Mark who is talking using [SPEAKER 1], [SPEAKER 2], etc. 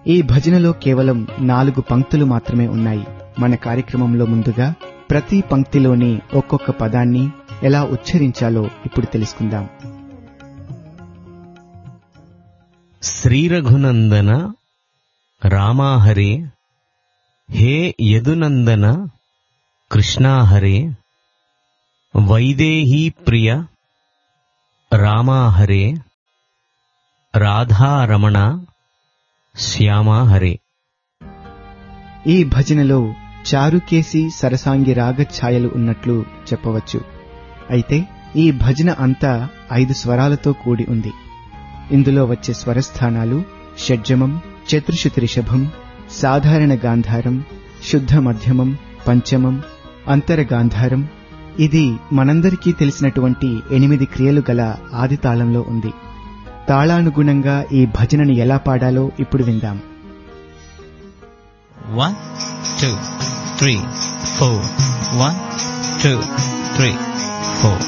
[SPEAKER 1] ఈ భజనలో కేవలం నాలుగు పంక్తులు మాత్రమే ఉన్నాయి మన కార్యక్రమంలో ముందుగా ప్రతి పంక్తిలోని ఒక్కొక్క పదాన్ని ఎలా ఉచ్చరించాలో ఇప్పుడు తెలుసుకుందాం
[SPEAKER 2] శ్రీరఘునందన రామాహరే హే యదునందన కృష్ణాహరే వైదేహీ ప్రియ రామాహరే రాధారమణ శ్యామాహరే
[SPEAKER 1] ఈ భజనలో చారుకేసి సరసాంగి రాగ ఛాయలు ఉన్నట్లు చెప్పవచ్చు అయితే ఈ భజన అంతా ఐదు స్వరాలతో కూడి ఉంది ఇందులో వచ్చే స్వరస్థానాలు షడ్జమం చతుర్శుతి రిషభం సాధారణ గాంధారం శుద్ధ మధ్యమం పంచమం అంతర గాంధారం ఇది మనందరికీ తెలిసినటువంటి ఎనిమిది క్రియలు గల ఆది తాళంలో ఉంది తాళానుగుణంగా ఈ భజనని ఎలా పాడాలో ఇప్పుడు విందాం
[SPEAKER 3] One, two, three, four. One, two, three, four.